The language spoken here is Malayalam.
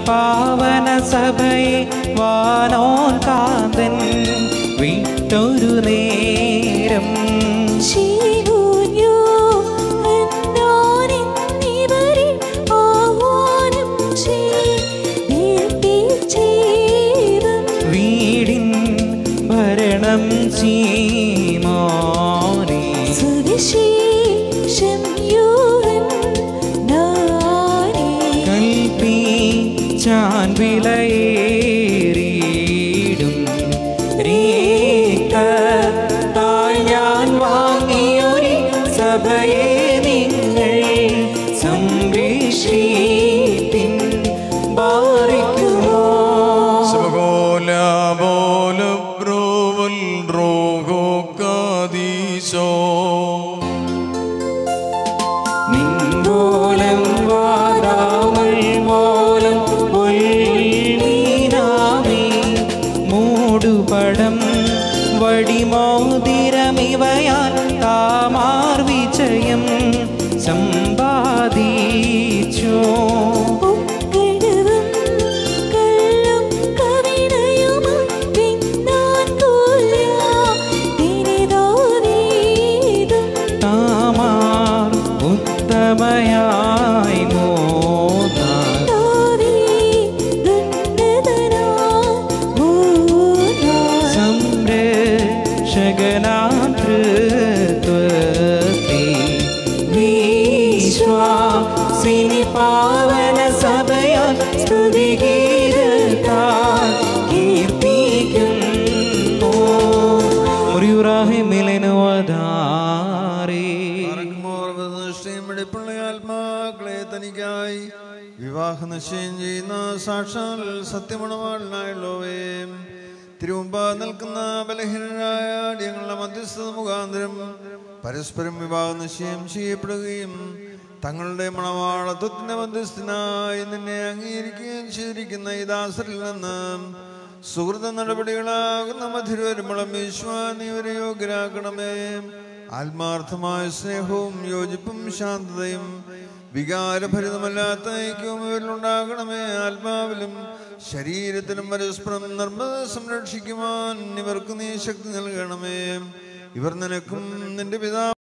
പാവന സഭയെ വാനോൻ കാന്തൻ വിട്ടൊരു നേരം ശീലൂന്യോ അന്നാനെന്നിവരെ ആഹ്വാനം ചെയ്തേൽപ്പിച്ചേരും. വീടിൻ ഭരണം ചീമോനെ സുവിശേഷം യൂഹൻ നാനേ. കൽപ്പിച്ചാൻ വിലയേറിയിടും റീക്കത്താൽ ഞാൻ വാങ്ങിയൊരു സഭയെ നിങ്ങൾ സംരക്ഷിപ്പിൻ ബാറിക്കുമോ Sabagola bola broval rogo kadisho. നിൻമൂലം വാതാവൾ മൂലം പൊൽമീനാമേ മൂടുപടം വടിമോതിരമിവയാൽ താമാർ വിജയം സമ്പാദിച്ചു ഉക്കടവും കള്ളും കവിണയുമായി പിന്നാൻ കൊല്ലാ തിരിതോനീതും താമാർ ഉത്തമയായി മോതാൻ സംരക്ഷകനാം തൃത്വത്തെ വിശ്വാസിനി പാവന സഭയാൽ സ്തുതിഗീതത്താൽ കീർത്തിക്കുന്നു മുറിയുറാഹിമിലിനു അധാരേ ആത്മാക്കളെ തനിക്കായി വിവാഹ നിശ്ചയം ചെയ്യുന്ന സാക്ഷാൽ സത്യമണവാളനായുള്ളവേ തിരുമുമ്പ് നിൽക്കുന്ന ബലഹീനരായ അടിയങ്ങളുടെ മധ്യസ്ഥത മുഖാന്തരം പരസ്പരം വിവാഹ നിശ്ചയം ചെയ്യപ്പെടുകയും തങ്ങളുടെ മണവാളത്വത്തിന്റെ മധ്യസ്ഥനായി നിന്നെ അംഗീകരിക്കുകയും ചെയ്തിരിക്കുന്ന ഈ ദാസരിൽ നിന്ന് സുഹൃത നടപടികളാകുന്ന മധുരവരുമ്പളം വിശ്വാനിവരെ യോഗ്യരാക്കണമേ ആത്മാർത്ഥമായ സ്നേഹവും യോജിപ്പും ശാന്തതയും വികാരഭരിതമല്ലാത്ത ഐക്യവും ഇവരിലുണ്ടാകണമേ ആത്മാവിലും ശരീരത്തിലും പരസ്പരം നിർമ്മത സംരക്ഷിക്കുവാൻ ഇവർക്ക് നീ ശക്തി നൽകണമേ ഇവർ നിനക്കും നിന്റെ പിതാ